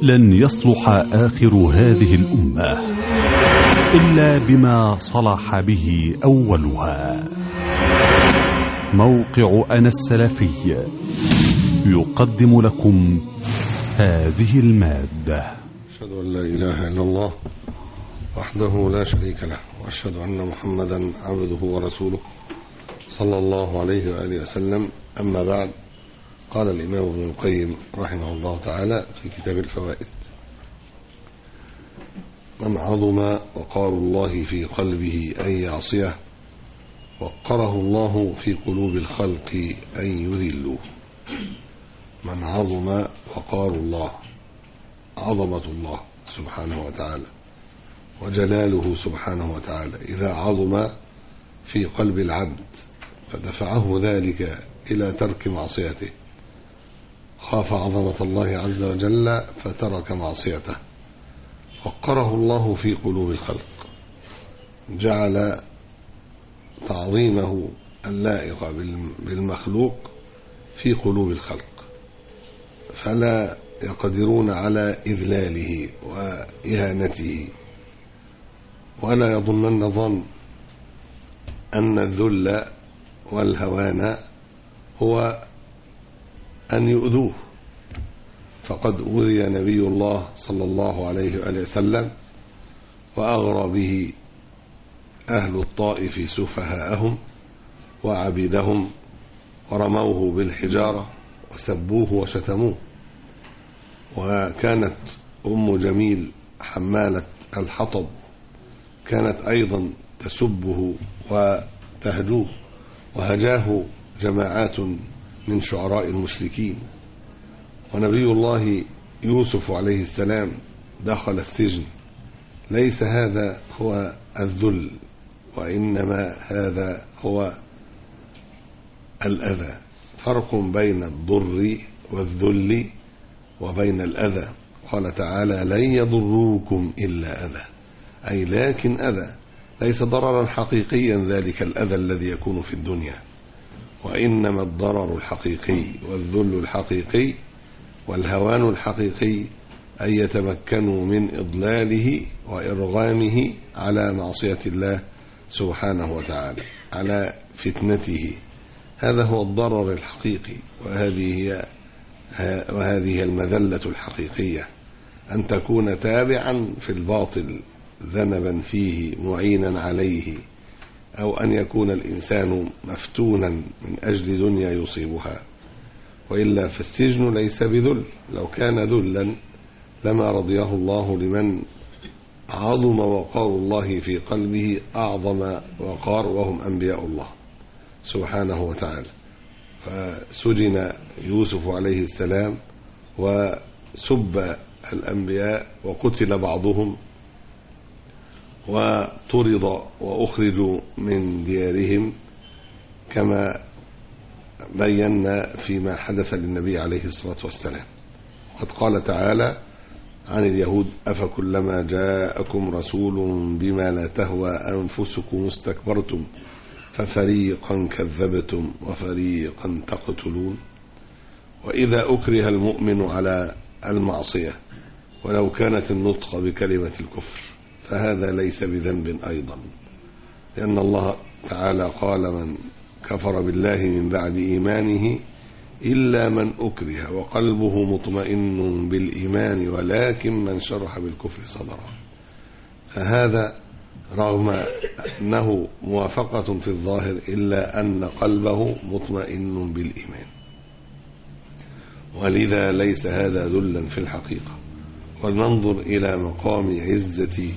لن يصلح آخر هذه الأمة إلا بما صلح به أولها موقع أنا السلفي يقدم لكم هذه المادة أشهد أن لا إله إلا الله وحده لا شريك له وأشهد أن محمدا عبده ورسوله صلى الله عليه وآله وسلم أما بعد قال الإمام ابن القيم رحمه الله تعالى في كتاب الفوائد من عظم وقار الله في قلبه أن يعصيه وقره الله في قلوب الخلق أن يذلوه من عظم وقار الله عظمة الله سبحانه وتعالى وجلاله سبحانه وتعالى إذا عظم في قلب العبد فدفعه ذلك إلى ترك معصيته خاف عظمة الله عز وجل فترك معصيته وقره الله في قلوب الخلق جعل تعظيمه اللائق بالمخلوق في قلوب الخلق فلا يقدرون على إذلاله وإهانته ولا يظنن ظن أن الذل والهوان هو أن يؤذوه فقد أوذي نبي الله صلى الله عليه وآله وسلم وأغرى به أهل الطائف سفهاءهم وعبيدهم ورموه بالحجارة وسبوه وشتموه وكانت أم جميل حمالة الحطب كانت أيضا تسبه وتهجوه وهجاه جماعات من شعراء المشركين ونبي الله يوسف عليه السلام دخل السجن ليس هذا هو الذل وإنما هذا هو الأذى فرق بين الضر والذل وبين الأذى قال تعالى لن يضروكم إلا أذى أي لكن أذى ليس ضررا حقيقيا ذلك الأذى الذي يكون في الدنيا وإنما الضرر الحقيقي والذل الحقيقي والهوان الحقيقي أن يتمكنوا من إضلاله وإرغامه على معصية الله سبحانه وتعالى على فتنته هذا هو الضرر الحقيقي وهذه هي وهذه المذلة الحقيقية أن تكون تابعا في الباطل ذنبا فيه معينا عليه أو أن يكون الإنسان مفتونا من أجل دنيا يصيبها وإلا فالسجن ليس بذل لو كان ذلا لما رضيه الله لمن عظم وقار الله في قلبه أعظم وقار وهم أنبياء الله سبحانه وتعالى فسجن يوسف عليه السلام وسب الأنبياء وقتل بعضهم وطرد وأخرجوا من ديارهم كما بينا فيما حدث للنبي عليه الصلاة والسلام وقد قال تعالى عن اليهود أفكلما جاءكم رسول بما لا تهوى أنفسكم استكبرتم ففريقا كذبتم وفريقا تقتلون وإذا أكره المؤمن على المعصية ولو كانت النطق بكلمة الكفر فهذا ليس بذنب أيضا لأن الله تعالى قال من كفر بالله من بعد إيمانه إلا من أكره وقلبه مطمئن بالإيمان ولكن من شرح بالكفر صدره فهذا رغم أنه موافقة في الظاهر إلا أن قلبه مطمئن بالإيمان ولذا ليس هذا ذلا في الحقيقة ولننظر إلى مقام عزة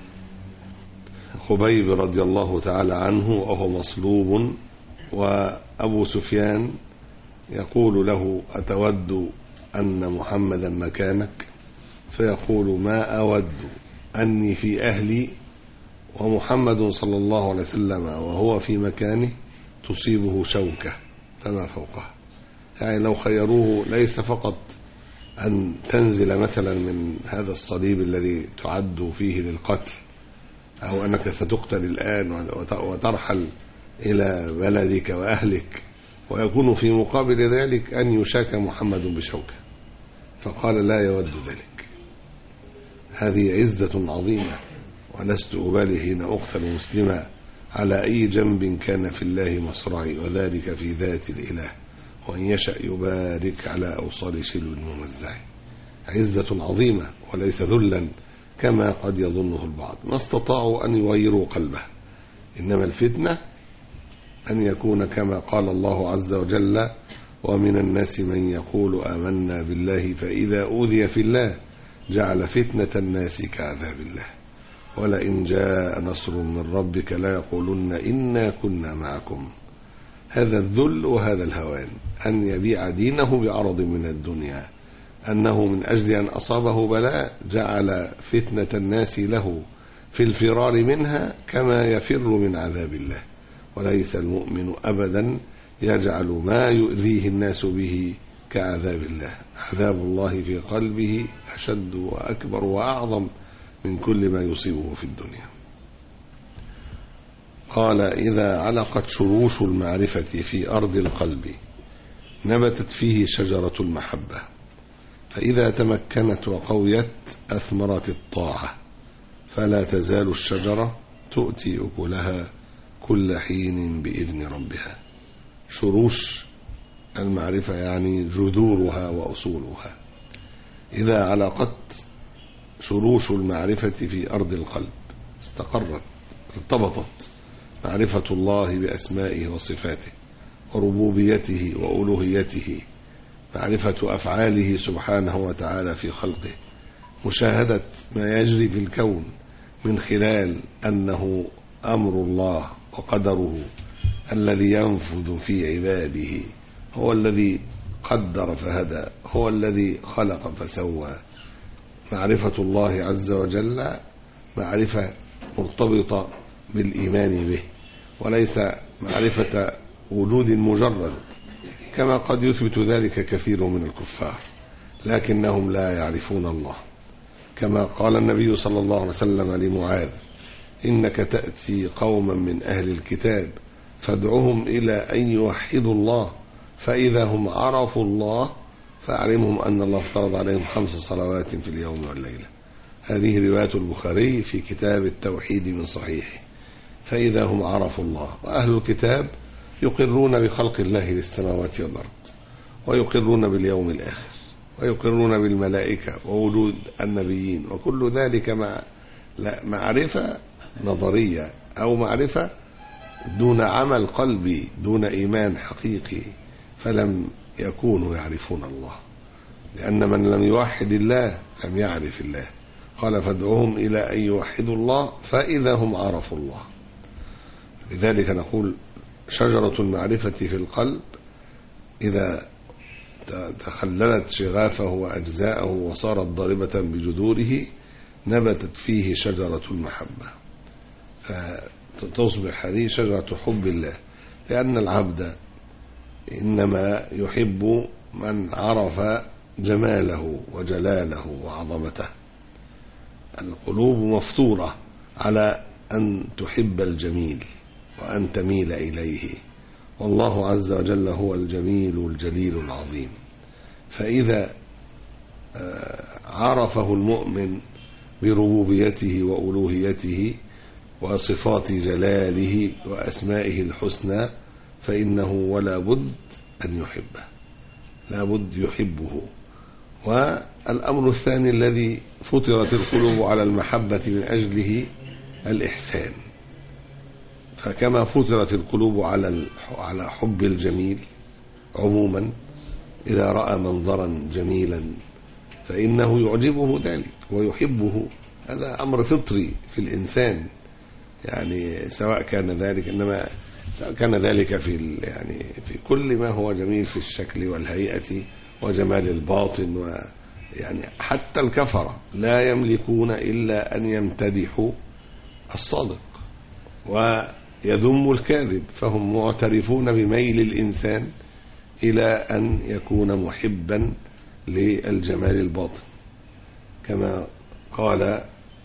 خبيب رضي الله تعالى عنه وهو مصلوب وأبو سفيان يقول له أتود أن محمدا مكانك فيقول ما أود أني في أهلي ومحمد صلى الله عليه وسلم وهو في مكانه تصيبه شوكة فما فوقها يعني لو خيروه ليس فقط أن تنزل مثلا من هذا الصليب الذي تعد فيه للقتل أو أنك ستقتل الآن وترحل إلى بلدك وأهلك ويكون في مقابل ذلك أن يشاك محمد بشوكة فقال لا يود ذلك هذه عزة عظيمة ولست أبالي حين أقتل مسلما على أي جنب كان في الله مصرعي وذلك في ذات الإله وإن يشأ يبارك على أوصال شلو ممزع عزة عظيمة وليس ذلا كما قد يظنه البعض ما استطاعوا أن يغيروا قلبه إنما الفتنة أن يكون كما قال الله عز وجل ومن الناس من يقول آمنا بالله فإذا أوذي في الله جعل فتنة الناس كعذاب الله ولئن جاء نصر من ربك لا يقولن إنا كنا معكم هذا الذل وهذا الهوان أن يبيع دينه بعرض من الدنيا أنه من أجل أن أصابه بلاء جعل فتنة الناس له في الفرار منها كما يفر من عذاب الله وليس المؤمن أبدا يجعل ما يؤذيه الناس به كعذاب الله عذاب الله في قلبه أشد وأكبر وأعظم من كل ما يصيبه في الدنيا قال إذا علقت شروش المعرفة في أرض القلب نبتت فيه شجرة المحبة فإذا تمكنت وقويت أثمرت الطاعة فلا تزال الشجرة تؤتي أكلها كل حين بإذن ربها شروش المعرفة يعني جذورها وأصولها إذا علقت شروش المعرفة في أرض القلب استقرت ارتبطت معرفة الله بأسمائه وصفاته وربوبيته وألوهيته معرفة أفعاله سبحانه وتعالى في خلقه مشاهدة ما يجري في الكون من خلال أنه أمر الله وقدره الذي ينفذ في عباده هو الذي قدر فهدى هو الذي خلق فسوى معرفة الله عز وجل معرفة مرتبطة بالإيمان به وليس معرفة وجود مجرد كما قد يثبت ذلك كثير من الكفار لكنهم لا يعرفون الله كما قال النبي صلى الله عليه وسلم لمعاذ إنك تأتي قوما من أهل الكتاب فادعهم إلى أن يوحدوا الله فإذا هم عرفوا الله فأعلمهم أن الله افترض عليهم خمس صلوات في اليوم والليلة هذه رواية البخاري في كتاب التوحيد من صحيحه فإذا هم عرفوا الله وأهل الكتاب يقرون بخلق الله للسماوات والأرض ويقرون باليوم الآخر ويقرون بالملائكة ووجود النبيين وكل ذلك مع لا معرفة نظرية أو معرفة دون عمل قلبي دون إيمان حقيقي فلم يكونوا يعرفون الله لأن من لم يوحد الله لم يعرف الله قال فادعوهم إلى أن يوحدوا الله فإذا هم عرفوا الله لذلك نقول شجرة المعرفة في القلب إذا تخللت شغافه وأجزاءه وصارت ضاربة بجذوره نبتت فيه شجرة المحبة فتصبح هذه شجرة حب الله لأن العبد إنما يحب من عرف جماله وجلاله وعظمته القلوب مفطورة على أن تحب الجميل وأن تميل إليه والله عز وجل هو الجميل الجليل العظيم فإذا عرفه المؤمن بربوبيته وألوهيته وصفات جلاله وأسمائه الحسنى فإنه ولا بد أن يحبه لا بد يحبه والأمر الثاني الذي فطرت القلوب على المحبة من أجله الإحسان فكما فطرت القلوب على على حب الجميل عموما إذا رأى منظرا جميلا فإنه يعجبه ذلك ويحبه هذا أمر فطري في الإنسان يعني سواء كان ذلك إنما كان ذلك في يعني في كل ما هو جميل في الشكل والهيئة وجمال الباطن ويعني حتى الكفرة لا يملكون إلا أن يمتدحوا الصادق ويذم الكاذب فهم معترفون بميل الإنسان إلى أن يكون محبا للجمال الباطن كما قال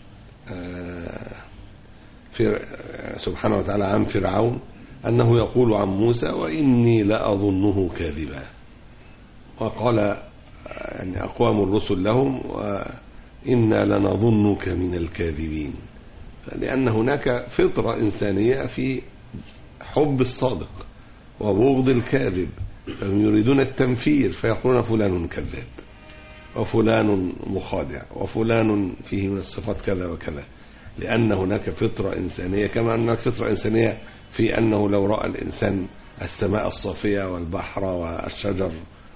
في سبحانه وتعالى عن فرعون أنه يقول عن موسى وإني لأظنه كاذبا وقال يعني أقوام الرسل لهم إنا لنظنك من الكاذبين لأن هناك فطرة إنسانية في حب الصادق وبغض الكاذب فهم يريدون التنفير فيقولون فلان كذاب وفلان مخادع وفلان فيه من الصفات كذا وكذا لأن هناك فطرة إنسانية كما أن هناك فطرة إنسانية في أنه لو رأى الإنسان السماء الصافية والبحر والشجر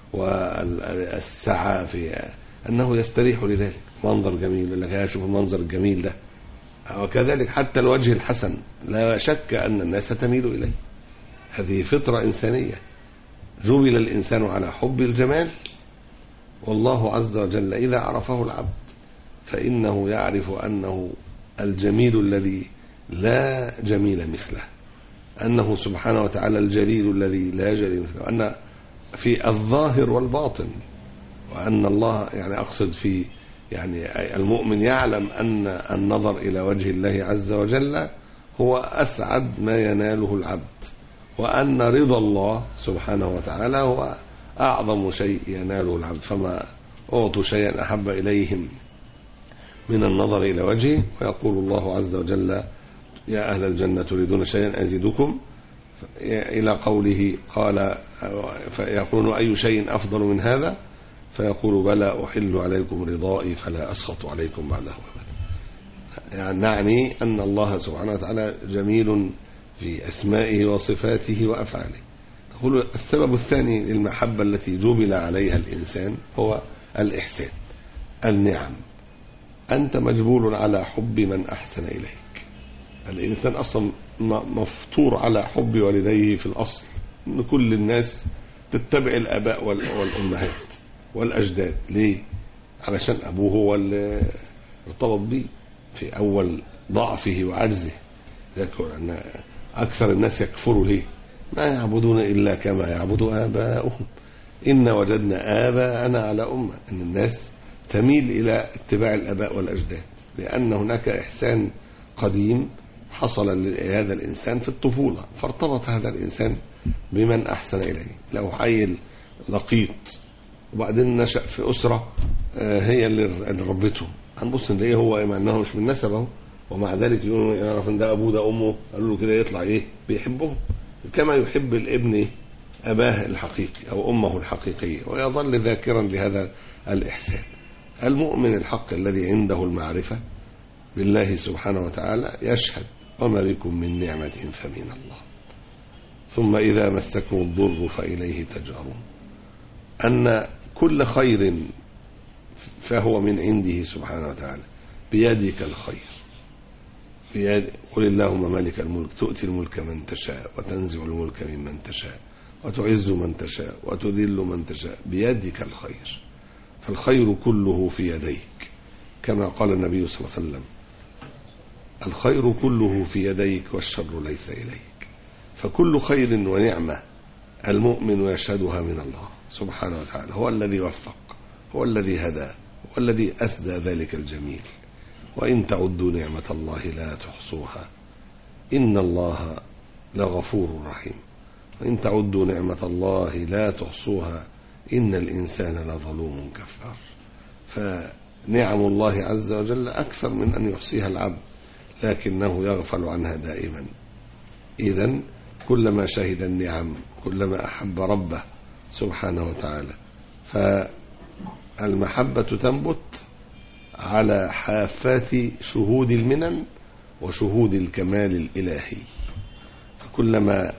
والسعى في أنه يستريح لذلك منظر جميل يقول لك يا شوف المنظر الجميل ده وكذلك حتى الوجه الحسن لا شك أن الناس تميل إليه هذه فطرة إنسانية جبل الإنسان على حب الجمال والله عز وجل إذا عرفه العبد فإنه يعرف أنه الجميل الذي لا جميل مثله أنه سبحانه وتعالى الجليل الذي لا جليل مثله أن في الظاهر والباطن وأن الله يعني أقصد في يعني المؤمن يعلم أن النظر إلى وجه الله عز وجل هو أسعد ما يناله العبد وأن رضا الله سبحانه وتعالى هو أعظم شيء يناله العبد فما أعطوا شيئا أحب إليهم من النظر إلى وجهه ويقول الله عز وجل يا أهل الجنة تريدون شيئا أزيدكم إلى قوله قال فيقولون أي شيء أفضل من هذا فيقول بلى أحل عليكم رضائي فلا أسخط عليكم بعده أبدا يعني نعني أن الله سبحانه وتعالى جميل في أسمائه وصفاته وأفعاله يقول السبب الثاني للمحبة التي جبل عليها الإنسان هو الإحسان النعم أنت مجبول على حب من أحسن إليك الإنسان أصلا مفطور على حب والديه في الأصل أن كل الناس تتبع الآباء والأمهات والأجداد ليه؟ علشان أبوه هو اللي ارتبط بيه في أول ضعفه وعجزه ذكر أن أكثر الناس يكفروا ليه؟ ما يعبدون إلا كما يعبد آباؤهم إن وجدنا آباءنا على أمة أن الناس تميل إلى اتباع الآباء والأجداد لأن هناك إحسان قديم حصل لهذا الإنسان في الطفولة فارتبط هذا الإنسان بمن أحسن إليه لو عيل لقيط وبعدين نشأ في أسرة هي اللي ربته هنبص نلاقيه هو مع أنه مش من نسبه ومع ذلك يقولوا يعرف ان ده ابوه ده امه قالوا له كده يطلع ايه بيحبهم كما يحب الابن اباه الحقيقي او امه الحقيقيه ويظل ذاكرا لهذا الاحسان المؤمن الحق الذي عنده المعرفه بالله سبحانه وتعالى يشهد وما بكم من نعمه فمن الله ثم اذا مسكم الضر فاليه تجارون ان كل خير فهو من عنده سبحانه وتعالى بيدك الخير بيد قل اللهم مالك الملك تؤتي الملك من تشاء وتنزع الملك ممن تشاء وتعز من تشاء وتذل من تشاء بيدك الخير فالخير كله في يديك كما قال النبي صلى الله عليه وسلم الخير كله في يديك والشر ليس إليك فكل خير ونعمة المؤمن يشهدها من الله سبحانه وتعالى هو الذي وفق هو الذي هدى هو الذي أسدى ذلك الجميل وإن تعدوا نعمة الله لا تحصوها إن الله لغفور رحيم وإن تعدوا نعمة الله لا تحصوها إن الإنسان لظلوم كفار فنعم الله عز وجل أكثر من أن يحصيها العبد لكنه يغفل عنها دائما إذا كلما شهد النعم كلما أحب ربه سبحانه وتعالى فالمحبة تنبت على حافات شهود المنن وشهود الكمال الإلهي فكلما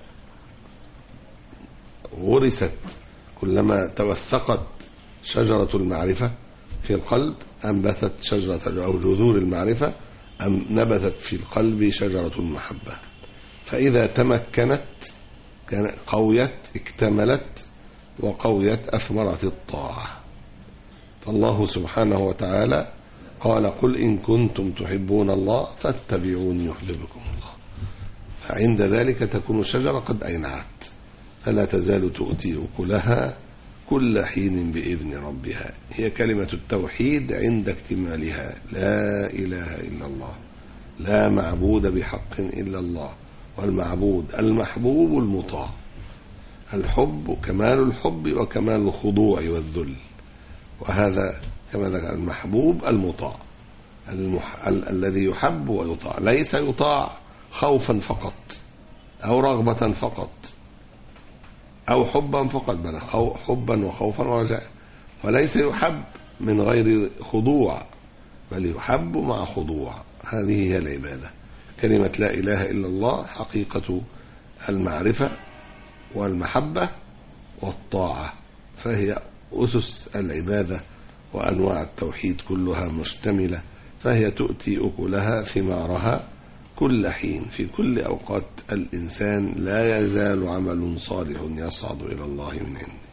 غرست كلما توثقت شجرة المعرفة في القلب أنبتت شجرة أو جذور المعرفة أم نبتت في القلب شجرة المحبة فإذا تمكنت كان قويت اكتملت وقويت أثمرت الطاعة فالله سبحانه وتعالى قال قل إن كنتم تحبون الله فاتبعوني يحببكم الله فعند ذلك تكون الشجرة قد أينعت فلا تزال تؤتي أكلها كل حين بإذن ربها هي كلمة التوحيد عند اكتمالها لا إله إلا الله لا معبود بحق إلا الله والمعبود المحبوب المطاع الحب كمال الحب وكمال الخضوع والذل وهذا كما ذكر المحبوب المطاع المح... ال... الذي يحب ويطاع ليس يطاع خوفا فقط أو رغبة فقط أو حبا فقط بل خو... حبا وخوفا ورجاء وليس يحب من غير خضوع بل يحب مع خضوع هذه هي العبادة كلمة لا إله إلا الله حقيقة المعرفة والمحبة والطاعة فهي أسس العبادة وأنواع التوحيد كلها مشتملة فهي تؤتي أكلها ثمارها كل حين في كل أوقات الإنسان لا يزال عمل صالح يصعد إلى الله من عنده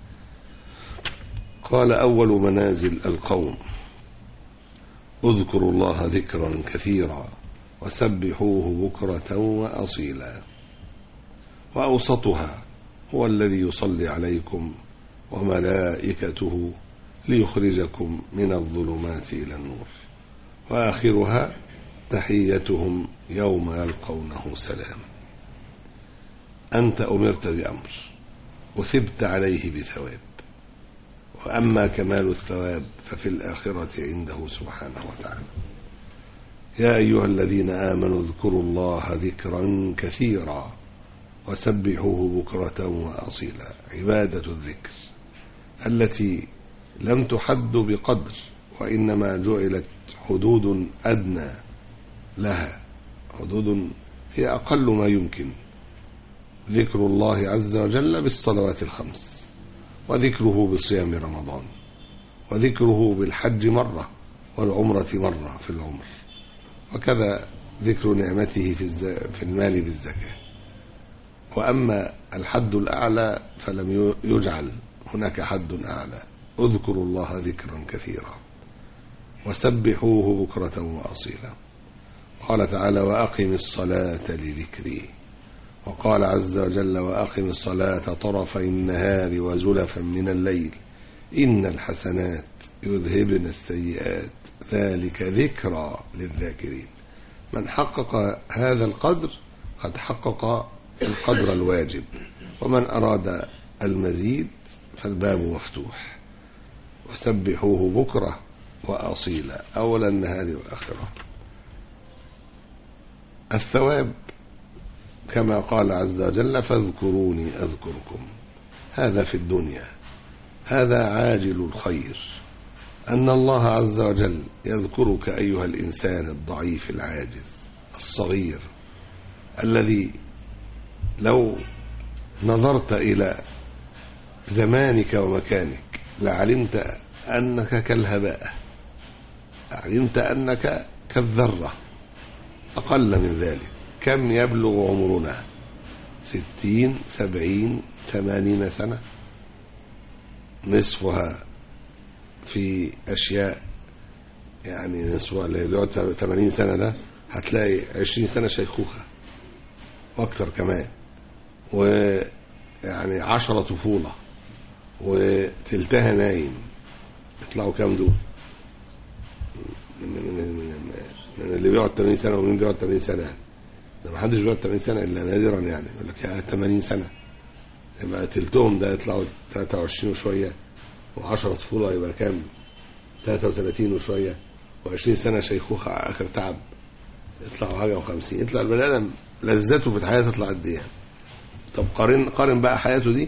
قال أول منازل القوم اذكروا الله ذكرا كثيرا وسبحوه بكرة وأصيلا وأوسطها هو الذي يصلي عليكم وملائكته ليخرجكم من الظلمات إلى النور وآخرها تحيتهم يوم يلقونه سلام أنت أمرت بأمر وثبت عليه بثواب وأما كمال الثواب ففي الآخرة عنده سبحانه وتعالى يا أيها الذين آمنوا اذكروا الله ذكرا كثيرا وسبحوه بكرة وأصيلا عبادة الذكر التي لم تحد بقدر وإنما جعلت حدود أدنى لها حدود هي أقل ما يمكن ذكر الله عز وجل بالصلوات الخمس وذكره بصيام رمضان وذكره بالحج مرة والعمرة مرة في العمر وكذا ذكر نعمته في, في المال بالزكاة وأما الحد الأعلى فلم يجعل هناك حد أعلى اذكروا الله ذكرا كثيرا وسبحوه بكرة وأصيلا قال تعالى وأقم الصلاة لذكري وقال عز وجل وأقم الصلاة طرفي النهار وزلفا من الليل إن الحسنات يذهبن السيئات ذلك ذكرى للذاكرين من حقق هذا القدر قد حقق القدر الواجب ومن أراد المزيد فالباب مفتوح وسبحوه بكرة وأصيلا أول النهار وآخره الثواب كما قال عز وجل فاذكروني أذكركم هذا في الدنيا هذا عاجل الخير أن الله عز وجل يذكرك أيها الإنسان الضعيف العاجز الصغير الذي لو نظرت إلى زمانك ومكانك لعلمت أنك كالهباء علمت أنك كالذرة أقل من ذلك كم يبلغ عمرنا ستين سبعين ثمانين سنة نصفها في أشياء يعني نصفها اللي يقعد 80 سنة ده هتلاقي 20 سنة شيخوخة وأكثر كمان ويعني عشرة طفولة وتلتها نايم يطلعوا كام دول من, من, من, من اللي بيقعد 80 سنة ومين بيقعد 80 سنة ده ما حدش بيقعد 80 سنة إلا نادرا يعني يقول لك يا 80 سنة يبقى تلتهم ده يطلعوا 23 وشوية و10 طفولة يبقى كام 33 وشوية و20 سنة شيخوخة آخر تعب يطلعوا حاجة و50 يطلع البني آدم لذته في الحياة تطلع قد إيه طب قارن قارن بقى حياته دي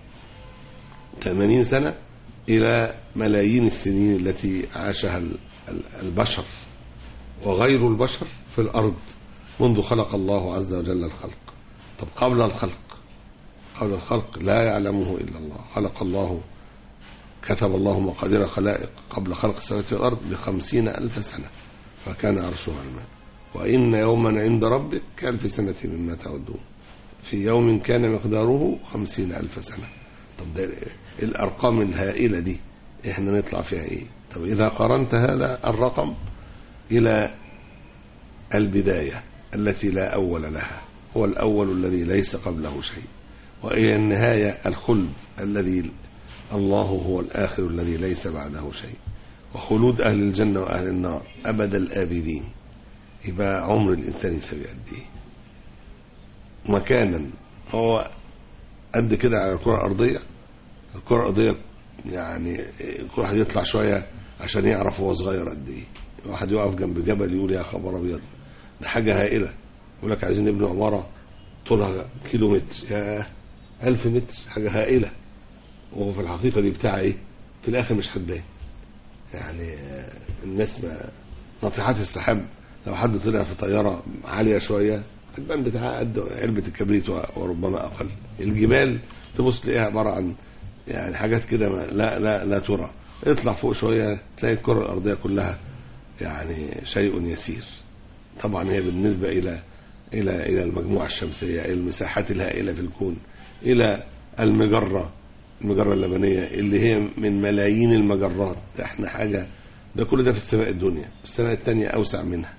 80 سنة إلى ملايين السنين التي عاشها البشر وغير البشر في الأرض منذ خلق الله عز وجل الخلق طب قبل الخلق قبل الخلق لا يعلمه إلا الله خلق الله كتب الله مقادير خلائق قبل خلق السماوات والأرض بخمسين ألف سنة فكان عرشه على الماء وإن يوما عند ربك كألف سنة مما تعدون في يوم كان مقداره خمسين ألف سنة طب ده الأرقام الهائلة دي إحنا نطلع فيها إيه طب إذا قارنت هذا الرقم إلى البداية التي لا أول لها هو الأول الذي ليس قبله شيء وإلى النهاية الخلد الذي الله هو الآخر الذي ليس بعده شيء وخلود أهل الجنة وأهل النار أبد الآبدين يبقى عمر الإنسان يسوي قد إيه مكانا هو قد كده على الكرة الأرضية الكرة الأرضية يعني كل واحد يطلع شويه عشان يعرف هو صغير قد ايه واحد يقف جنب جبل يقول يا خبر ابيض ده حاجه هائله يقول لك عايزين نبني عماره طولها كيلو متر يا ألف متر حاجه هائله وهو في الحقيقه دي بتاع ايه في الاخر مش هتبان يعني آه، الناس ما ناطحات السحاب لو حد طلع في طياره عاليه شويه هتبان بتاعها قد علبه الكبريت و- وربما اقل الجبال تبص تلاقيها عباره عن يعني حاجات كده ما- لا لا لا ترى اطلع فوق شويه تلاقي الكره الارضيه كلها يعني شيء يسير طبعا هي بالنسبه الى الى الى المجموعه الشمسيه إلى المساحات الهائله في الكون الى المجره المجره اللبنيه اللي هي من ملايين المجرات ده احنا حاجه ده كل ده في السماء الدنيا السماء الثانيه اوسع منها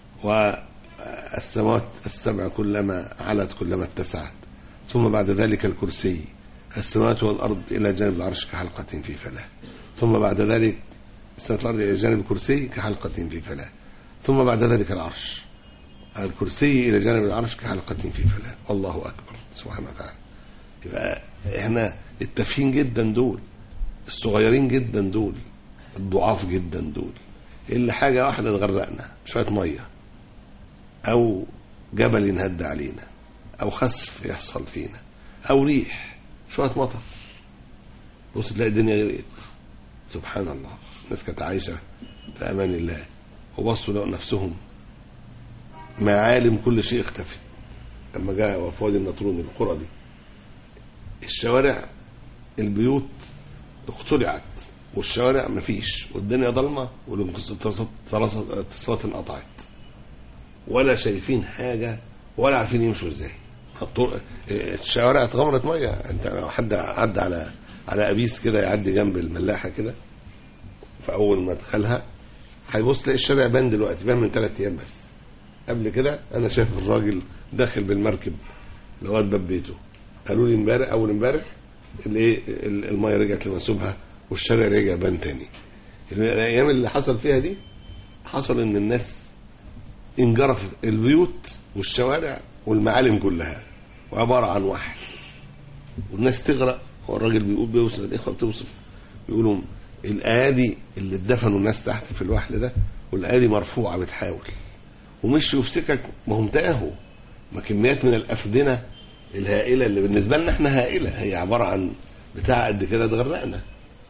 والسماوات السبع كلما علت كلما اتسعت ثم بعد ذلك الكرسي السماوات والارض الى جانب العرش كحلقه في فلاه ثم بعد ذلك السماوات والارض الى جانب الكرسي كحلقه في فلاه ثم بعد ذلك العرش الكرسي الى جانب العرش كحلقه في فلاه والله اكبر سبحانه وتعالى يبقى احنا التافهين جدا دول الصغيرين جدا دول الضعاف جدا دول اللي حاجه واحده تغرقنا شويه ميه او جبل ينهد علينا او خسف يحصل فينا او ريح شويه مطر بص تلاقي الدنيا غرقت سبحان الله الناس كانت عايشه في امان الله وبصوا لقوا نفسهم معالم كل شيء اختفت لما جاء وفواد النطرون القرى دي الشوارع البيوت اخترعت والشوارع مفيش والدنيا ضلمه والاتصالات انقطعت ولا شايفين حاجه ولا عارفين يمشوا ازاي الطرق- الشوارع اتغمرت ميه انت لو حد عدى على على ابيس كده يعدي جنب الملاحه كده في اول ما دخلها هيبص تلاقي الشارع بان دلوقتي بان من ثلاث ايام بس قبل كده انا شايف الراجل داخل بالمركب لغايه باب بيته قالوا لي امبارح اول امبارح الايه الميه رجعت لمنسوبها والشارع رجع بان تاني الايام اللي حصل فيها دي حصل ان الناس انجرف البيوت والشوارع والمعالم كلها وعباره عن وحل والناس تغرق والراجل بيقول بيوصف الاخوه بتوصف بيقولوا الايادي اللي اتدفنوا الناس تحت في الوحل ده والايادي مرفوعه بتحاول ومشوا في سكك ما هم تاهوا ما كميات من الافدنه الهائله اللي بالنسبه لنا احنا هائله هي عباره عن بتاع قد كده اتغرقنا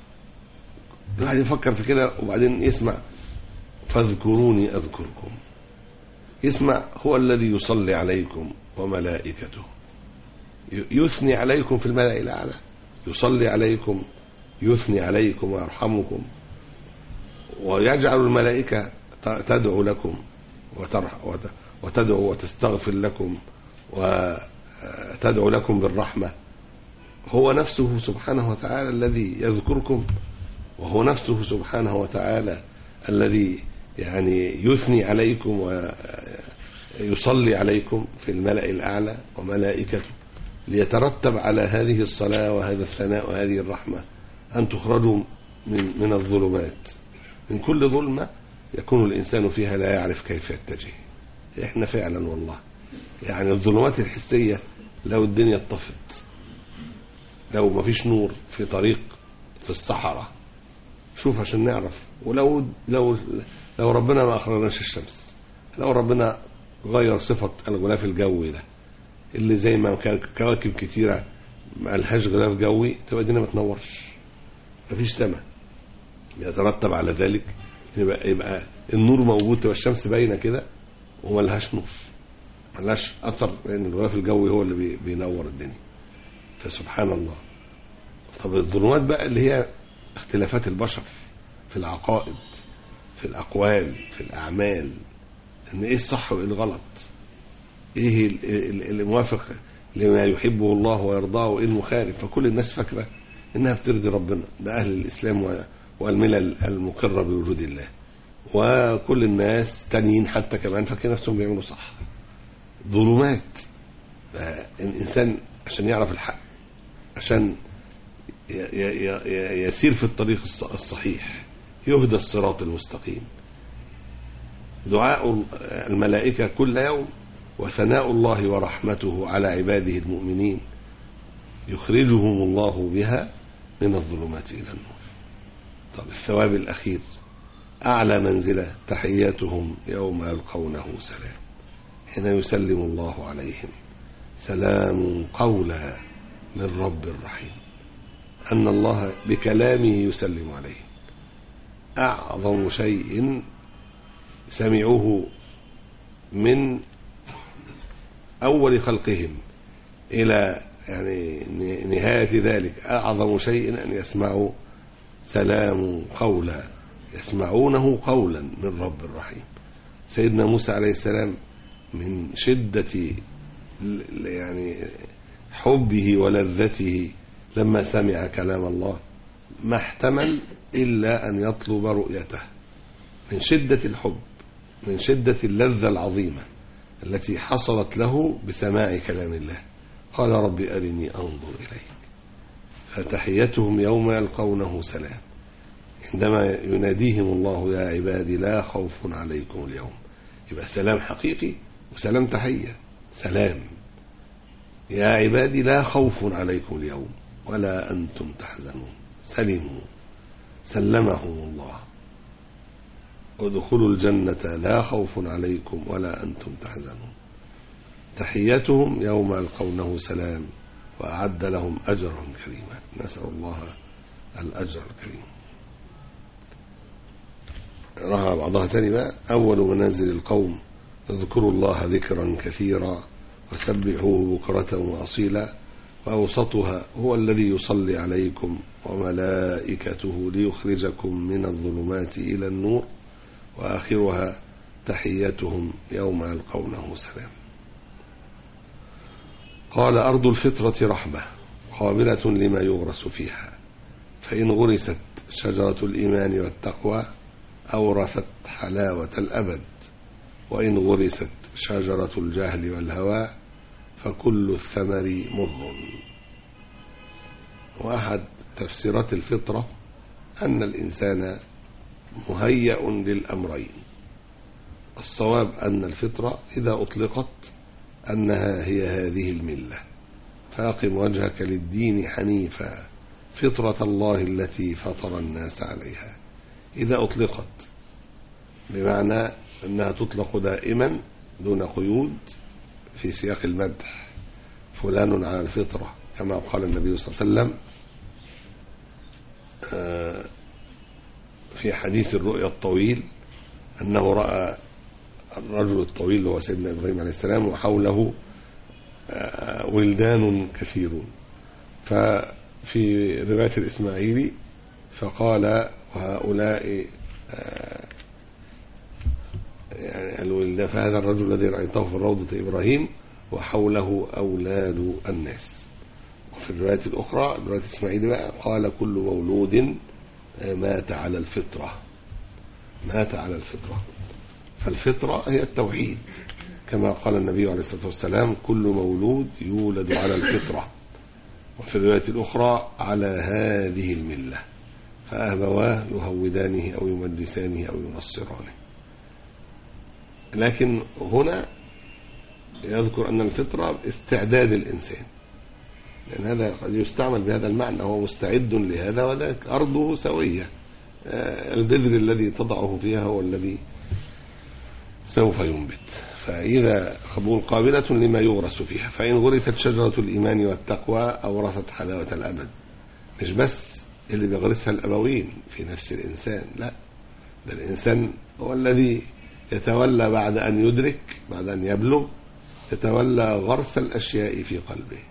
الواحد يفكر في كده وبعدين يسمع فاذكروني اذكركم يسمع هو الذي يصلي عليكم وملائكته ي- يثني عليكم في الملأ الأعلى يصلي عليكم يثني عليكم ويرحمكم ويجعل الملائكة ت- تدعو لكم وترح وت- وتدعو وتستغفر لكم وتدعو لكم بالرحمة هو نفسه سبحانه وتعالى الذي يذكركم وهو نفسه سبحانه وتعالى الذي يعني يثني عليكم ويصلي عليكم في الملأ الأعلى وملائكته ليترتب على هذه الصلاة وهذا الثناء وهذه الرحمة أن تخرجوا من من الظلمات من كل ظلمة يكون الإنسان فيها لا يعرف كيف يتجه إحنا فعلا والله يعني الظلمات الحسية لو الدنيا اتطفت لو ما فيش نور في طريق في الصحراء شوف عشان نعرف ولو لو لو ربنا ما أخرجناش الشمس لو ربنا غير صفة الغلاف الجوي ده اللي زي ما كان كواكب كتيرة ما لهاش غلاف جوي تبقى الدنيا ما تنورش مفيش سماء يترتب على ذلك يبقى يبقى النور موجود تبقى الشمس باينه كده وما لهاش نور ما لهاش اثر لان الغلاف الجوي هو اللي بي- بينور الدنيا فسبحان الله طب الظلمات بقى اللي هي اختلافات البشر في العقائد في الاقوال في الاعمال ان ايه الصح وايه الغلط ايه ال- ال- الموافق لما يحبه الله ويرضاه وايه المخالف فكل الناس فاكره انها بترضي ربنا ده اهل الاسلام و- والملل المقره بوجود الله وكل الناس تانيين حتى كمان فاكرين نفسهم بيعملوا صح ظلمات الانسان عشان يعرف الحق عشان ي- ي- ي- يسير في الطريق الص- الصحيح يهدى الصراط المستقيم دعاء الملائكة كل يوم وثناء الله ورحمته على عباده المؤمنين يخرجهم الله بها من الظلمات إلى النور طب الثواب الأخير أعلى منزلة تحياتهم يوم يلقونه سلام حين يسلم الله عليهم سلام قولا من رب رحيم أن الله بكلامه يسلم عليهم أعظم شيء سمعوه من أول خلقهم إلى يعني نهاية ذلك أعظم شيء أن يسمعوا سلام قولا يسمعونه قولا من رب الرحيم سيدنا موسى عليه السلام من شدة يعني حبه ولذته لما سمع كلام الله ما احتمل إلا أن يطلب رؤيته من شدة الحب من شدة اللذة العظيمة التي حصلت له بسماع كلام الله قال رب أرني أنظر إليك فتحيتهم يوم يلقونه سلام عندما يناديهم الله يا عبادي لا خوف عليكم اليوم يبقى سلام حقيقي وسلام تحية سلام يا عبادي لا خوف عليكم اليوم ولا أنتم تحزنون سلموا سلمهم الله ادخلوا الجنة لا خوف عليكم ولا أنتم تحزنون تحيتهم يوم يلقونه سلام وأعد لهم أجرا كريما نسأل الله الأجر الكريم رأى بعضها تاني بقى أول منازل القوم اذكروا الله ذكرا كثيرا وسبحوه بكرة وأصيلا وأوسطها هو الذي يصلي عليكم وملائكته ليخرجكم من الظلمات إلى النور وآخرها تحيتهم يوم يلقونه سلام قال أرض الفطرة رحمة قابلة لما يغرس فيها فإن غرست شجرة الإيمان والتقوى أورثت حلاوة الأبد وإن غرست شجرة الجهل والهوى فكل الثمر مر وأحد تفسيرات الفطرة أن الإنسان مهيأ للأمرين الصواب أن الفطرة إذا أطلقت أنها هي هذه الملة فأقم وجهك للدين حنيفا فطرة الله التي فطر الناس عليها إذا أطلقت بمعنى أنها تطلق دائما دون قيود في سياق المدح فلان على الفطرة كما قال النبي صلى الله عليه وسلم في حديث الرؤيا الطويل أنه رأى الرجل الطويل هو سيدنا إبراهيم عليه السلام وحوله ولدان كثيرون ففي رواية الإسماعيلي فقال وهؤلاء يعني الولدان فهذا الرجل الذي رأيته في روضة إبراهيم وحوله أولاد الناس وفي الرواية الأخرى رواية إسماعيل بقى قال كل مولود مات على الفطرة مات على الفطرة فالفطرة هي التوحيد كما قال النبي عليه الصلاة والسلام كل مولود يولد على الفطرة وفي الرواية الأخرى على هذه الملة فأبواه يهودانه أو يمجسانه أو ينصرانه لكن هنا يذكر أن الفطرة استعداد الإنسان لأن هذا قد يستعمل بهذا المعنى هو مستعد لهذا وذاك أرضه سوية البذر الذي تضعه فيها هو الذي سوف ينبت فإذا قبول قابلة لما يغرس فيها فإن غرست شجرة الإيمان والتقوى أورثت حلاوة الأبد مش بس اللي بيغرسها الأبوين في نفس الإنسان لا ده الإنسان هو الذي يتولى بعد أن يدرك بعد أن يبلغ يتولى غرس الأشياء في قلبه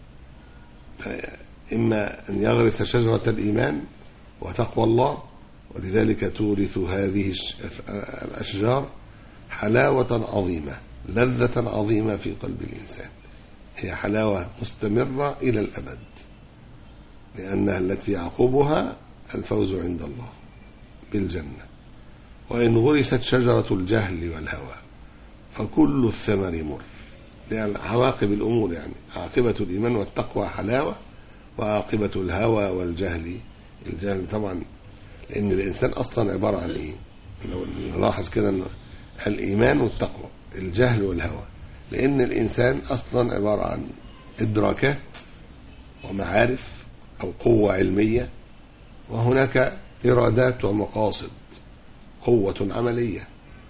إما أن يغرس شجرة الإيمان وتقوى الله ولذلك تورث هذه الأشجار حلاوة عظيمة لذة عظيمة في قلب الإنسان هي حلاوة مستمرة إلى الأبد لأنها التي يعقبها الفوز عند الله بالجنة وإن غرست شجرة الجهل والهوى فكل الثمر مر يعني عواقب الأمور يعني عاقبة الإيمان والتقوى حلاوة وعاقبة الهوى والجهل الجهل طبعا لأن الإنسان أصلا عبارة عن إيه لو نلاحظ كده أن الإيمان والتقوى الجهل والهوى لأن الإنسان أصلا عبارة عن إدراكات ومعارف أو قوة علمية وهناك إرادات ومقاصد قوة عملية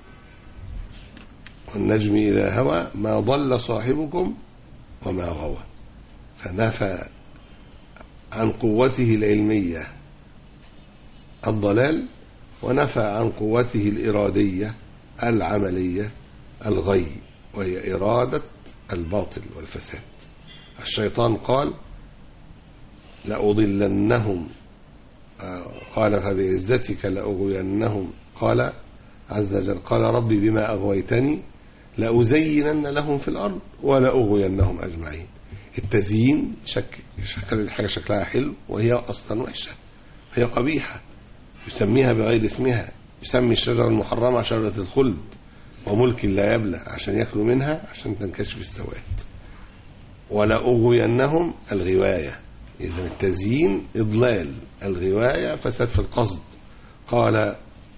والنجم إذا هوى ما ضل صاحبكم وما غوى فنفى عن قوته العلمية الضلال ونفى عن قوته الإرادية العملية الغي وهي إرادة الباطل والفساد الشيطان قال لأضلنهم آه، قال فبعزتك لأغوينهم قال عز وجل قال ربي بما أغويتني لأزينن لهم في الأرض ولأغوينهم أجمعين التزيين شك شكل الحاجة شكلها حلو وهي أصلا وحشة هي قبيحة يسميها بغير اسمها يسمي الشجرة المحرمة شجرة الخلد وملك لا يبلى عشان ياكلوا منها عشان تنكشف السواد ولأغوينهم الغواية إذا التزيين إضلال الغواية فساد في القصد قال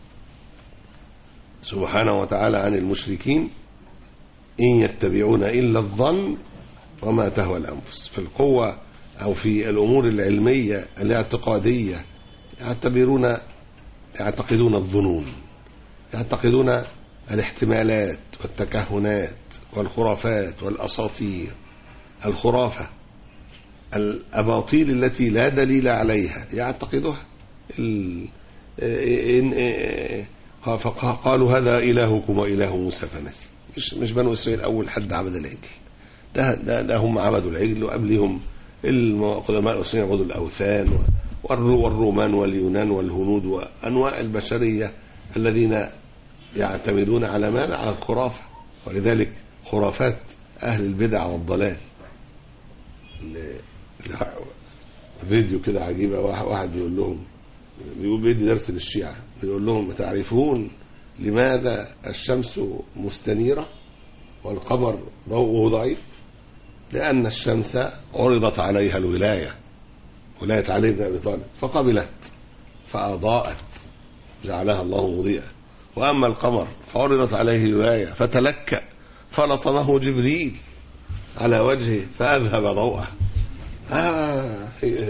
سبحانه وتعالى عن المشركين إن يتبعون إلا الظن وما تهوى الأنفس في القوة أو في الأمور العلمية الاعتقادية يعتبرون يعتقدون الظنون يعتقدون الاحتمالات والتكهنات والخرافات والأساطير الخرافة الأباطيل التي لا دليل عليها يعتقدها ال... إن... فقالوا هذا إلهكم وإله موسى فنسي مش مش بنو إسرائيل أول حد عبد العجل ده, ده, ده هم عبدوا العجل وقبلهم القدماء المصريين عبدوا الأوثان والرومان واليونان والهنود وأنواع البشرية الذين يعتمدون على ماذا؟ على الخرافة ولذلك خرافات أهل البدع والضلال فيديو كده عجيبة واحد بيقول لهم بيقول بيدي درس للشيعة بيقول لهم تعرفون لماذا الشمس مستنيرة والقمر ضوءه ضعيف لأن الشمس عرضت عليها الولاية ولاية علي بن أبي طالب فقبلت فأضاءت جعلها الله مضيئة وأما القمر فعرضت عليه الولاية فتلكأ فلطمه جبريل على وجهه فأذهب ضوءه آه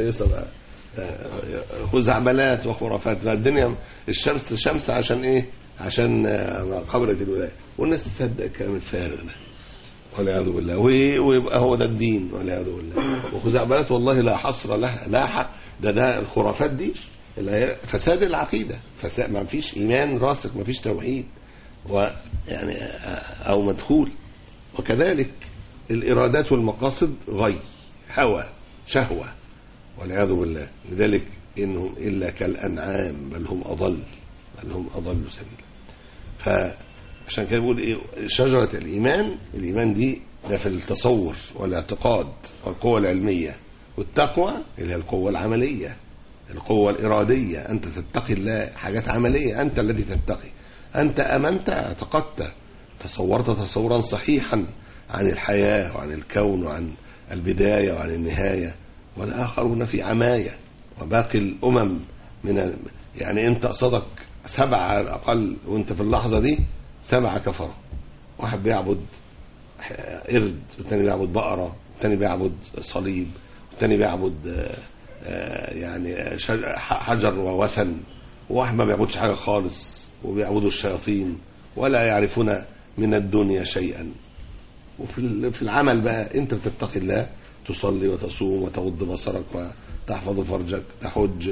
خزعبلات وخرافات فالدنيا الشمس شمس عشان ايه عشان قبرة الولاية والناس تصدق الكلام الفارغ ده والعياذ بالله ويبقى هو ده الدين والعياذ بالله وخزعبلات والله لا حصر لها لا حق ده ده الخرافات دي اللي هي فساد العقيدة فساد ما فيش إيمان راسخ ما فيش توحيد ويعني أو مدخول وكذلك الإرادات والمقاصد غي هوى شهوة والعياذ بالله لذلك إنهم إلا كالأنعام بل هم أضل بل هم أضل سبيلا فعشان كده بيقول إيه شجرة الإيمان الإيمان دي ده في التصور والاعتقاد والقوة العلمية والتقوى اللي هي القوة العملية القوة الإرادية أنت تتقي الله حاجات عملية أنت الذي تتقي أنت أمنت اعتقدت تصورت تصورا صحيحا عن الحياة وعن الكون وعن البداية وعن النهاية والآخرون في عماية وباقي الأمم من ال... يعني أنت قصدك سبعة على الأقل وأنت في اللحظة دي سبعة كفرة واحد بيعبد قرد والتاني بيعبد بقرة والتاني بيعبد صليب والتاني بيعبد يعني حجر ووثن وواحد ما بيعبدش حاجة خالص وبيعبدوا الشياطين ولا يعرفون من الدنيا شيئا وفي في العمل بقى انت بتتقي الله تصلي وتصوم وتغض بصرك وتحفظ فرجك تحج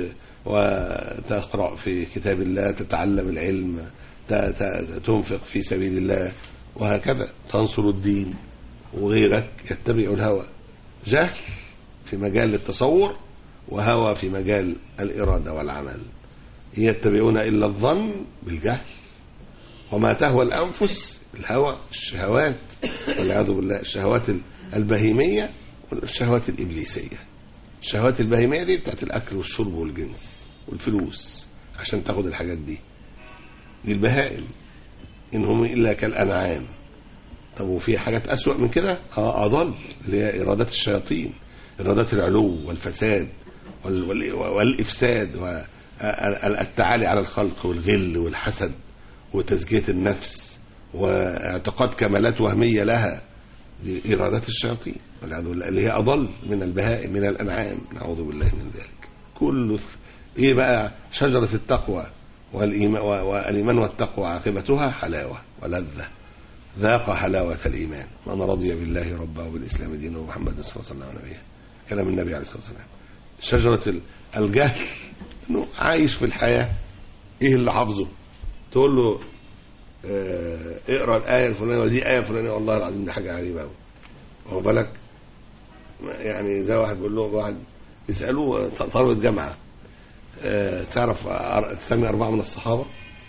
وتقرأ في كتاب الله تتعلم العلم تنفق في سبيل الله وهكذا تنصر الدين وغيرك يتبع الهوى جهل في مجال التصور وهوى في مجال الإرادة والعمل يتبعون إلا الظن بالجهل وما تهوى الأنفس الهوى الشهوات والعياذ بالله الشهوات البهيمية والشهوات الإبليسية الشهوات البهيمية دي بتاعت الأكل والشرب والجنس والفلوس عشان تاخد الحاجات دي دي البهائم إنهم إلا كالأنعام طب وفي حاجات أسوأ من كده اه أضل اللي هي إرادات الشياطين إرادات العلو والفساد وال وال والإفساد والتعالي على الخلق والغل والحسد وتزكية النفس واعتقاد كمالات وهمية لها دي إرادات الشياطين والعياذ بالله اللي هي أضل من البهائم من الأنعام نعوذ بالله من ذلك كل ث- إيه بقى شجرة التقوى والإيمان, والإيمان والتقوى عاقبتها حلاوة ولذة ذاق حلاوة الإيمان من رضي بالله ربا وبالإسلام دينا ومحمد صلى الله عليه وسلم نبيا كلام النبي عليه الصلاة والسلام شجرة ال- الجهل إنه عايش في الحياة إيه اللي حافظه تقول له آه، اقرا الآية الفلانية ودي آية فلانية والله العظيم دي حاجة عجيبة أوي واخد بالك يعني زي واحد بيقول له واحد بيسألوه طلبة جامعة آه، تعرف أر- تسمي أربعة من الصحابة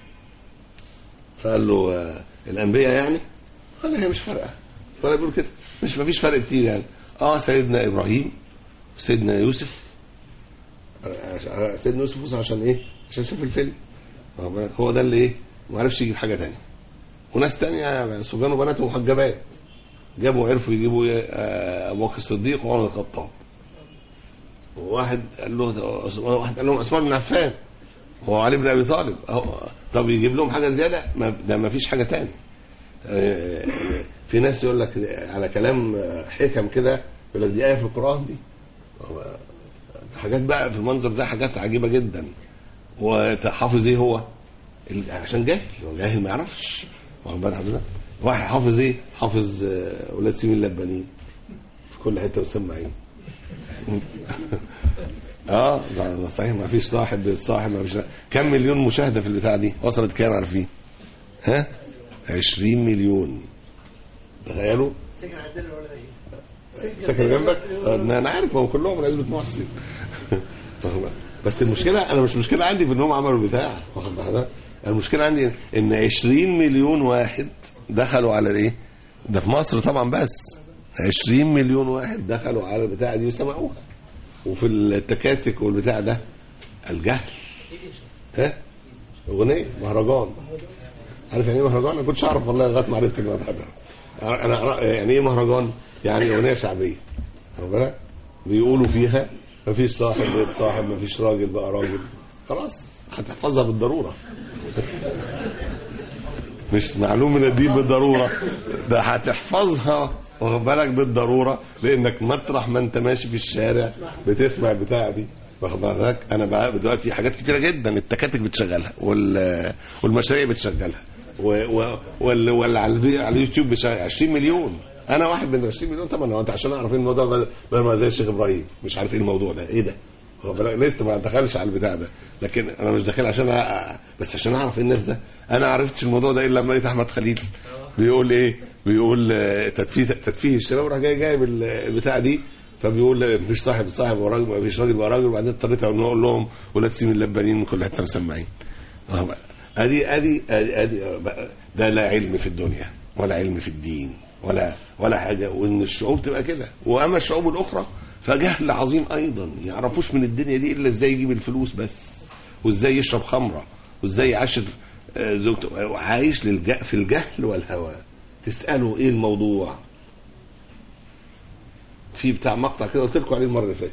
فقال له آه، الأنبياء يعني قال له هي مش فارقة ولا بيقول كده مش مفيش فرق كتير يعني اه سيدنا إبراهيم سيدنا يوسف آه، سيدنا يوسف وصل عشان ايه عشان شاف الفيلم واخد بالك؟ هو ده اللي ايه ما عرفش يجيب حاجة تانية وناس تانية صبيان وبنات محجبات جابوا عرفوا يجيبوا إيه؟ آه، ابو بكر الصديق وعمر بن الخطاب وواحد قال له واحد قال لهم عثمان بن عفان هو علي بن ابي طالب أهو- طب يجيب لهم حاجه زياده ما ده ما فيش حاجه تاني آه، في ناس يقول لك على كلام آه، حكم كده يقول لك دي ايه في القران دي هو- حاجات بقى في المنظر ده حاجات عجيبه جدا وحافظ ايه هو ال- عشان جاهل هو جاهل ما يعرفش واخد بال حضرتك واحد حافظ ايه حافظ آه، اولاد سيمين لبانين في كل حته مسمعين اه ده ده صحيح ما فيش صاحب بيتصاحب ما فيش كم مليون مشاهده في البتاع دي وصلت كام عارفين ها 20 مليون تخيلوا سكن عندنا ولا ايه؟ ساكن جنبك آه، ما انا عارف هم كلهم من عزبة محسن فاهم؟ بس المشكله انا مش مشكله عندي في انهم عملوا البتاع واخد بالك؟ المشكله عندي ان 20 مليون واحد دخلوا على الايه ده في مصر طبعا بس 20 مليون واحد دخلوا على البتاع دي وسمعوها وفي التكاتك والبتاع ده الجهل ها اغنيه مهرجان عارف يعني ايه مهرجان انا كنتش اعرف والله لغايه ما عرفت الموضوع ده انا أنا- يعني ايه مهرجان يعني اغنيه شعبيه واخد بالك بيقولوا فيها مفيش صاحب بيتصاحب مفيش راجل بقى راجل خلاص هتحفظها بالضروره مش معلوم من الدين بالضروره ده هتحفظها واخد بالك بالضروره لانك مطرح ما انت ماشي في الشارع بتسمع البتاع دي واخد بالك انا بقى دلوقتي حاجات كتيره جدا التكاتك بتشغلها وال والمشاريع بتشغلها و... و... وال... وال... على الفي- على اليوتيوب بشغل 20 مليون انا واحد من 20 مليون طبعا هو انت عشان اعرف ايه الموضوع ده بدل ما زي الشيخ ابراهيم مش عارف ايه الموضوع ده ايه ده واخد بالك؟ لسه ما دخلش على البتاع ده لكن انا مش داخل عشان أ... بس عشان اعرف ايه الناس ده انا عرفتش الموضوع ده الا لما لقيت احمد خليل بيقول ايه بيقول آه، تدفيه تدفيه الشباب راح جاي جايب ال- البتاع دي فبيقول مفيش صاحب صاحب وراجل مفيش راجل بقى راجل وبعدين اضطريت اقول لهم ولاد سيم اللبانين من كل حته مسمعين آه بقى. ادي ادي ادي, أدي آه بقى. ده لا علم في الدنيا ولا علم في الدين ولا ولا حاجه وان الشعوب تبقى كده واما الشعوب الاخرى فجهل عظيم ايضا يعرفوش من الدنيا دي الا ازاي يجيب الفلوس بس وازاي يشرب خمره وازاي يعاشر آه، زوجته وعايش للج... في الجهل والهوى تساله ايه الموضوع في بتاع مقطع كده قلت لكم عليه المره اللي فاتت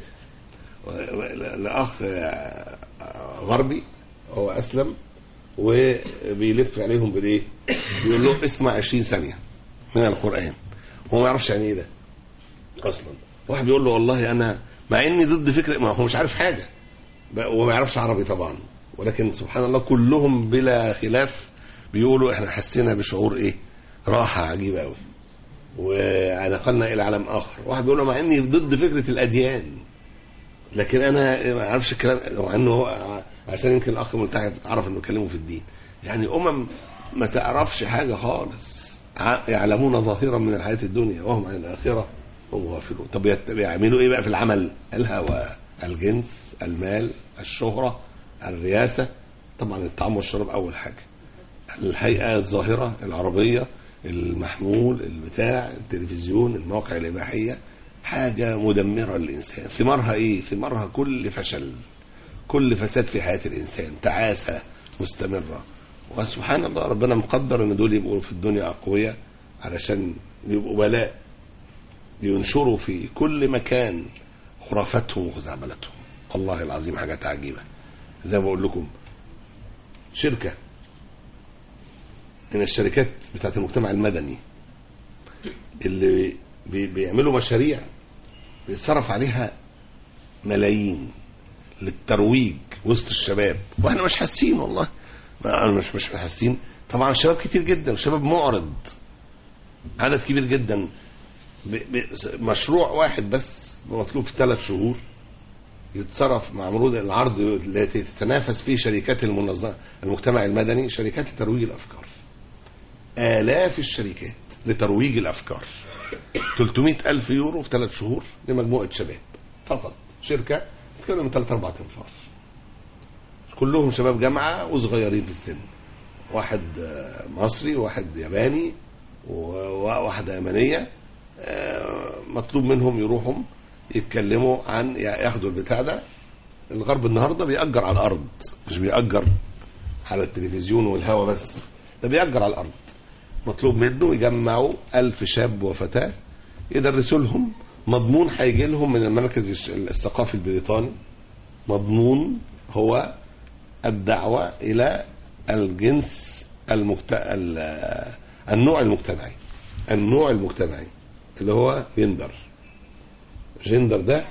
لاخ آه، غربي هو اسلم وبيلف عليهم بالايه؟ بيقول لهم اسمع 20 ثانيه من القران هو ما يعرفش يعني ايه ده اصلا واحد بيقول له والله انا مع اني ضد فكره ما هو مش عارف حاجه بقى- وما يعرفش عربي طبعا ولكن سبحان الله كلهم بلا خلاف بيقولوا احنا حسينا بشعور ايه راحه عجيبه قوي ونقلنا الى عالم اخر واحد بيقول له مع اني ضد فكره الاديان لكن انا ما اعرفش الكلام مع انه هو عشان يمكن الاخ ملتحي عرف انه يكلمه في الدين يعني امم ما تعرفش حاجه خالص ع- يعلمون ظاهرا من الحياه الدنيا وهم عن الاخره هم غافلون طب يت- يعملوا ايه بقى في العمل الهوى الجنس المال الشهره الرياسه طبعا الطعام والشراب اول حاجه الهيئه الظاهره العربيه المحمول البتاع التلفزيون المواقع الاباحيه حاجه مدمره للانسان ثمارها ايه ثمارها كل فشل كل فساد في حياه الانسان تعاسه مستمره وسبحان الله ربنا مقدر ان دول يبقوا في الدنيا اقوياء علشان يبقوا بلاء ينشروا في كل مكان خرافاتهم وخزعبلاتهم والله العظيم حاجات عجيبه زي ما بقول لكم شركه من الشركات بتاعت المجتمع المدني اللي بي- بيعملوا مشاريع بيتصرف عليها ملايين للترويج وسط الشباب واحنا مش حاسين والله ما أنا مش مش حاسين طبعا الشباب كتير جدا الشباب معرض عدد كبير جدا ب... ب... مشروع واحد بس مطلوب في ثلاث شهور يتصرف مع مرود العرض التي تتنافس فيه شركات المنظمة المجتمع المدني شركات لترويج الأفكار آلاف الشركات لترويج الأفكار 300 ألف يورو في ثلاث شهور لمجموعة شباب فقط شركة تتكلم من ثلاث أربع أنفار كلهم شباب جامعة وصغيرين في السن واحد آه، مصري وواحد ياباني وواحدة يمنية آه، مطلوب منهم يروحوا يتكلموا عن ياخدوا البتاع ده الغرب النهارده بيأجر على الأرض مش بيأجر على التلفزيون والهوا بس ده بيأجر على الأرض مطلوب منه يجمعوا ألف شاب وفتاة يدرسوا لهم مضمون هيجي لهم من المركز الش- الثقافي البريطاني مضمون هو الدعوة إلى الجنس المجت... ال- النوع المجتمعي النوع المجتمعي اللي هو جندر جندر ده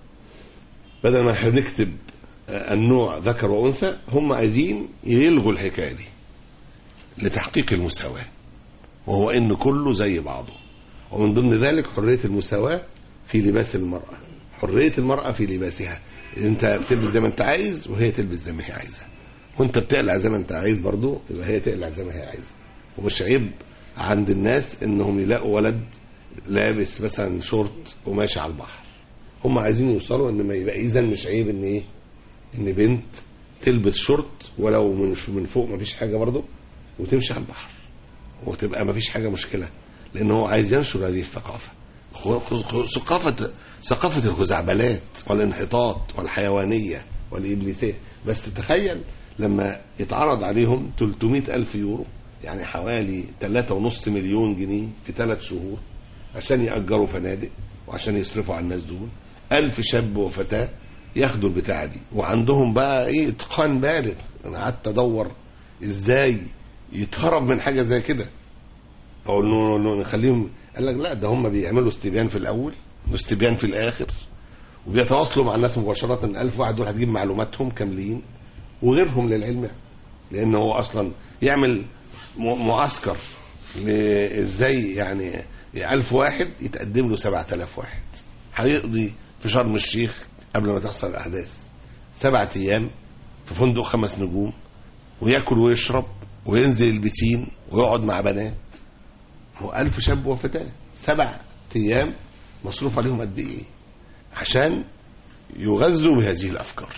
بدل ما احنا بنكتب آه، النوع ذكر وانثى هم عايزين يلغوا الحكايه دي لتحقيق المساواه وهو ان كله زي بعضه ومن ضمن ذلك حريه المساواه في لباس المراه حريه المراه في لباسها انت بتلبس زي ما انت عايز وهي تلبس زي ما هي عايزه وانت بتقلع زي ما انت عايز برضو يبقى هي تقلع زي ما هي عايزه ومش عيب عند الناس انهم يلاقوا ولد لابس مثلا شورت وماشي على البحر هم عايزين يوصلوا ان ما يبقى اذا مش عيب ان ايه ان بنت تلبس شورت ولو من من فوق ما فيش حاجه برضه وتمشي على البحر وتبقى ما فيش حاجه مشكله لان هو عايز ينشر هذه الثقافه خ- خ- ثقافه ثقافه الخزعبلات والانحطاط والحيوانيه والابليسيه بس تخيل لما يتعرض عليهم 300 ألف يورو يعني حوالي 3.5 مليون جنيه في ثلاث شهور عشان يأجروا فنادق وعشان يصرفوا على الناس دول ألف شاب وفتاة ياخدوا البتاعة دي وعندهم بقى ايه اتقان بالغ انا قعدت ادور ازاي يتهرب من حاجة زي كده فقول له له- نخليهم قال لك لا ده هم بيعملوا استبيان في الاول واستبيان في الاخر وبيتواصلوا مع الناس مباشرة ألف واحد دول هتجيب معلوماتهم كاملين وغيرهم للعلم لأن هو أصلا يعمل م- معسكر ل- ازاي يعني ألف واحد يتقدم له سبعة آلاف واحد هيقضي في شرم الشيخ قبل ما تحصل الأحداث سبعة أيام في فندق خمس نجوم وياكل ويشرب وينزل البسين ويقعد مع بنات هو ألف شاب وفتاة سبع أيام مصروف عليهم قد إيه عشان يغذوا بهذه الأفكار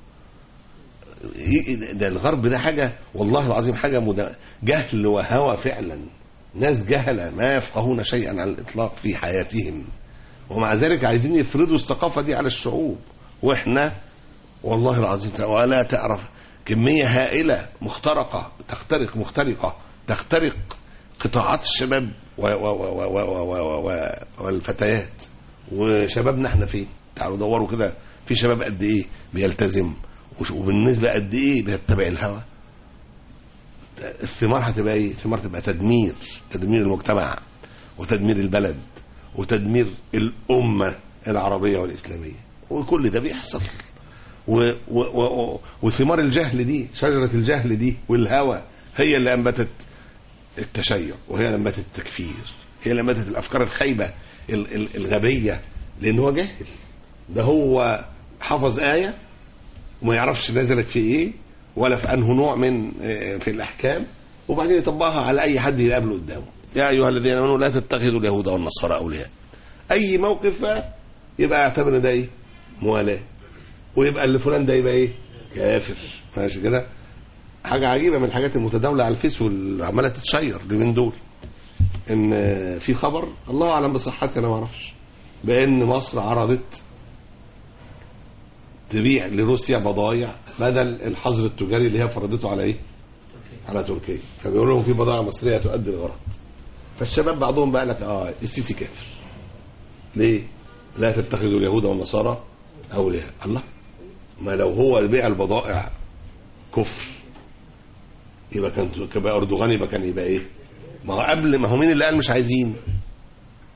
ي- ده الغرب ده حاجة والله العظيم حاجة مد- جهل وهوى فعلا ناس جهلة ما يفقهون شيئا على الإطلاق في حياتهم ومع ذلك عايزين يفرضوا الثقافة دي على الشعوب وإحنا والله العظيم ولا تعرف كمية هائلة مخترقة تخترق مخترقة تخترق قطاعات الشباب و و و و و و و و والفتيات وشبابنا احنا فين تعالوا دوروا كده في شباب قد ايه بيلتزم وش- وبالنسبة قد ايه بيتبع الهوى الثمار هتبقى ايه الثمار تبقى تدمير تدمير المجتمع وتدمير البلد وتدمير الأمة العربية والإسلامية وكل ده بيحصل و و و وثمار الجهل دي شجرة الجهل دي والهوى هي اللي أنبتت التشيع وهي اللي أنبتت التكفير هي اللي أنبتت الأفكار الخايبة ال- ال- الغبية لأن هو جاهل ده هو حفظ آية وما يعرفش نزلت في إيه ولا في أنه نوع من آه، في الأحكام وبعدين يطبقها على أي حد يقابله قدامه يا أيها الذين آمنوا لا تتخذوا اليهود والنصارى أولياء أي موقف بقى يبقى اعتبر إن ده إيه موالاة ويبقى اللي فلان ده يبقى ايه كافر ماشي كده حاجه عجيبه من الحاجات المتداوله على الفيس واللي عماله تتشير اليومين دول ان في خبر الله اعلم بصحته انا ما اعرفش بان مصر عرضت تبيع لروسيا بضايع بدل الحظر التجاري اللي هي فرضته على ايه؟ على تركيا فبيقولوا لهم في بضائع مصريه تؤدي الغرض فالشباب بعضهم بقى لك اه السيسي كافر ليه؟ لا تتخذوا اليهود والنصارى اولياء الله ما لو هو بيع البضائع كفر يبقى كان كان اردوغان يبقى كان يبقى ايه؟ ما هو قبل ما هو مين اللي قال مش عايزين؟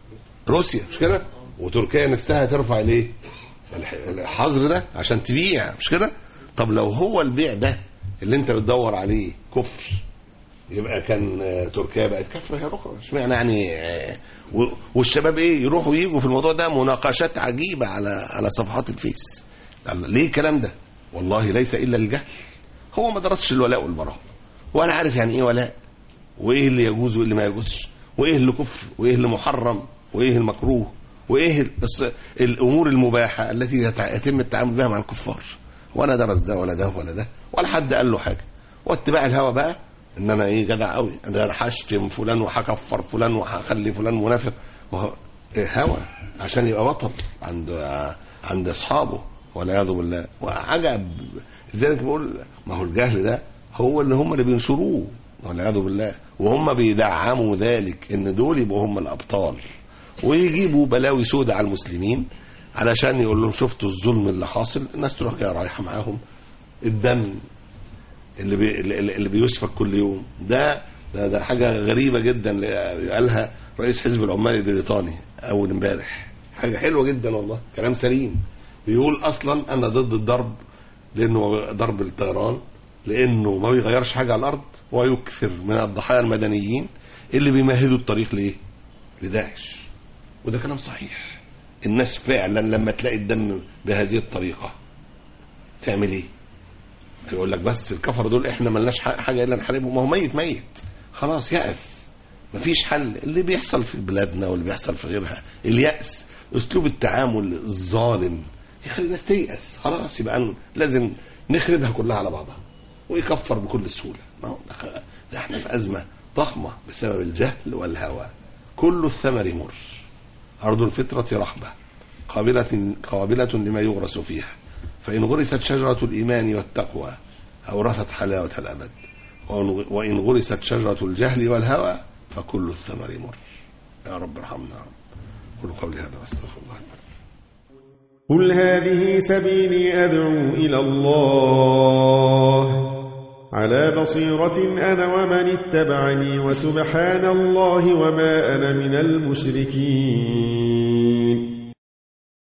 روسيا مش كده وتركيا نفسها ترفع الايه الح- الحظر ده عشان تبيع مش كده طب لو هو البيع ده اللي انت بتدور عليه كفر يبقى كان آه، تركيا بقت كفر هي اخرى اشمعنى يعني آه، و- والشباب ايه يروحوا يجوا في الموضوع ده مناقشات عجيبه على على صفحات الفيس الله، ليه الكلام ده والله ليس الا الجهل هو ما درسش الولاء والبراء وانا عارف يعني ايه ولاء وايه اللي يجوز وايه اللي ما يجوزش وايه اللي كفر وايه اللي محرم وايه المكروه وايه الص- الامور المباحه التي يتع- يتم التعامل بها مع الكفار ولا درس ده ولا ده ولا ده ولا حد قال له حاجه واتباع الهوى بقى ان انا ايه جدع قوي ده انا هشتم فلان وهكفر فلان وهخلي فلان منافق وه... إيه هوى عشان يبقى بطل عند عند اصحابه والعياذ بالله وعجب لذلك بقول ما هو الجهل ده هو اللي هم اللي بينشروه والعياذ بالله وهم بيدعموا ذلك ان دول يبقوا هم الابطال ويجيبوا بلاوي سودة على المسلمين علشان يقول لهم شفتوا الظلم اللي حاصل الناس تروح كده رايحه معاهم الدم اللي بي اللي اللي بيسفك كل يوم ده ده, ده حاجه غريبه جدا اللي قالها رئيس حزب العمال البريطاني اول امبارح حاجه حلوه جدا والله كلام سليم بيقول اصلا انا ضد الضرب لانه ضرب الطيران لانه ما بيغيرش حاجه على الارض ويكثر من الضحايا المدنيين اللي بيمهدوا الطريق لايه؟ لداعش وده كلام صحيح الناس فعلا لما تلاقي الدم بهذه الطريقه تعمل ايه؟ يقول لك بس الكفر دول احنا ملناش ح- حاجه الا نحاربهم ما هو ميت ميت خلاص يأس مفيش حل اللي بيحصل في بلادنا واللي بيحصل في غيرها اليأس اسلوب التعامل الظالم يخلي الناس تيأس خلاص يبقى ن- لازم نخربها كلها على بعضها ويكفر بكل سهوله ما هو ده خ- ده احنا في ازمه ضخمه بسبب الجهل والهوى كل الثمر مر ارض الفطره رحبه قابله قابله لما يغرس فيها فإن غرست شجرة الإيمان والتقوى أورثت حلاوة الأبد وإن- وإن غرست شجرة الجهل والهوى فكل الثمر مر يا رب ارحمنا يا رب قل قولي هذا واستغفر الله لي ولكم. قل هذه سبيلي أدعو إلى الله على بصيرة أنا ومن اتبعني وسبحان الله وما أنا من المشركين